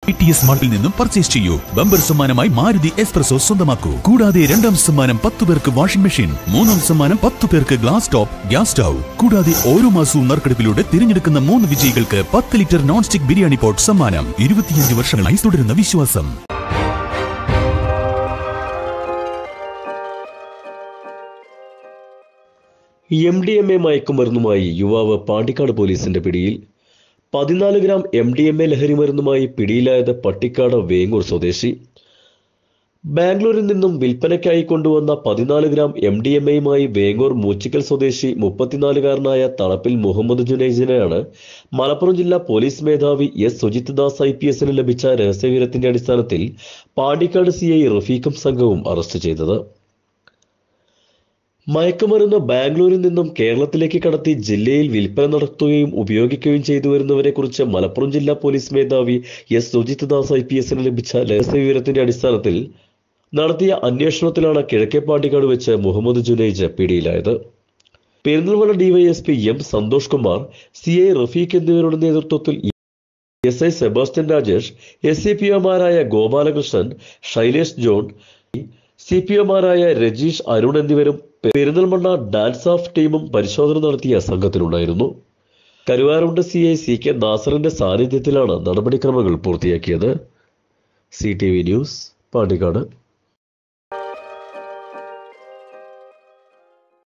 T S മാർട്ടിൽ നിന്നും purchase ചെയ്യൂ bumper സമ്മാനമായി മാരുതി എക്സ്പ്രസോ സ്വന്തമാക്കൂ കൂടാതെ രണ്ടാം സമ്മാനം പത്ത് പേർക്ക് വാഷിംഗ് മെഷീൻ മൂന്നാം സമ്മാനം പത്ത് പേർക്ക് ഗ്ലാസ് ടോപ്പ് ഗ്യാസ് സ്റ്റൗ കൂടാതെ ഓരോ മാസവും നറുക്കെടുപ്പിലൂടെ തിരഞ്ഞെടുക്കുന്ന മൂന്ന് വിജയികൾക്ക് പത്ത് litre non stick biryani pot സമ്മാനം ഇരുപത്തിയഞ്ച് വർഷങ്ങളായി തുടരുന്ന വിശ്വാസം എം ഡി എം എ മയക്കുമരുന്നുമായി യുവാവ് പാണ്ടിക്കാട് പോലീസിന്റെ പിടിയിൽ പതിനാല് gram M D M A ലഹരിമരുന്നുമായി പിടിയിലായത് പട്ടിക്കാട് വേങ്ങൂർ സ്വദേശി ബാംഗ്ലൂരിൽ നിന്നും വിൽപ്പനയ്ക്കായി കൊണ്ടുവന്ന പതിനാല് ഗ്രാം എം ഡി എം എയുമായി വേങ്ങൂർ മൂച്ചിക്കൽ സ്വദേശി മുപ്പത്തിനാലുകാരനായ തളപ്പിൽ മുഹമ്മദ് ജുനൈസിനെയാണ് മലപ്പുറം ജില്ലാ പോലീസ് മേധാവി S Sujith Das I P എസിന് ലഭിച്ച രഹസ്യവിവരത്തിന്റെ അടിസ്ഥാനത്തിൽ പാണ്ടിക്കാട് സി ഐ റഫീഖും സംഘവും അറസ്റ്റ് ചെയ്തത് മയക്കുമരുന്ന് ബാംഗ്ലൂരിൽ നിന്നും കേരളത്തിലേക്ക് കടത്തി ജില്ലയിൽ വിൽപ്പന നടത്തുകയും ഉപയോഗിക്കുകയും ചെയ്തു വരുന്നവരെ കുറിച്ച് മലപ്പുറം ജില്ലാ പോലീസ് മേധാവി S Sujith Das I P എസിന് ലഭിച്ച രഹസ്യവിവരത്തിന്റെ അടിസ്ഥാനത്തിൽ നടത്തിയ അന്വേഷണത്തിലാണ് കിഴക്കേപ്പാണ്ടിക്കാട് വെച്ച് മുഹമ്മദ് ജുനൈജ് പിടിയിലായത് Perinthalmanna DYSP M Santhosh Kumar C I Rafeeq എന്നിവരുടെ നേതൃത്വത്തിൽ S I Sebastian Rajesh S C P ഒമാരായ Gopalakrishnan Shailesh John C P ഒമാരായ രജീഷ് അരുൺ എന്നിവരും പെരിന്തൽമണ്ണ ഡാൻസ് ഓഫ് ടീമും പരിശോധന നടത്തിയ സംഘത്തിലുണ്ടായിരുന്നു Karuvarakundu C I C K നാസറിന്റെ സാന്നിധ്യത്തിലാണ് നടപടിക്രമങ്ങൾ പൂർത്തിയാക്കിയത് C T V news Pandikkad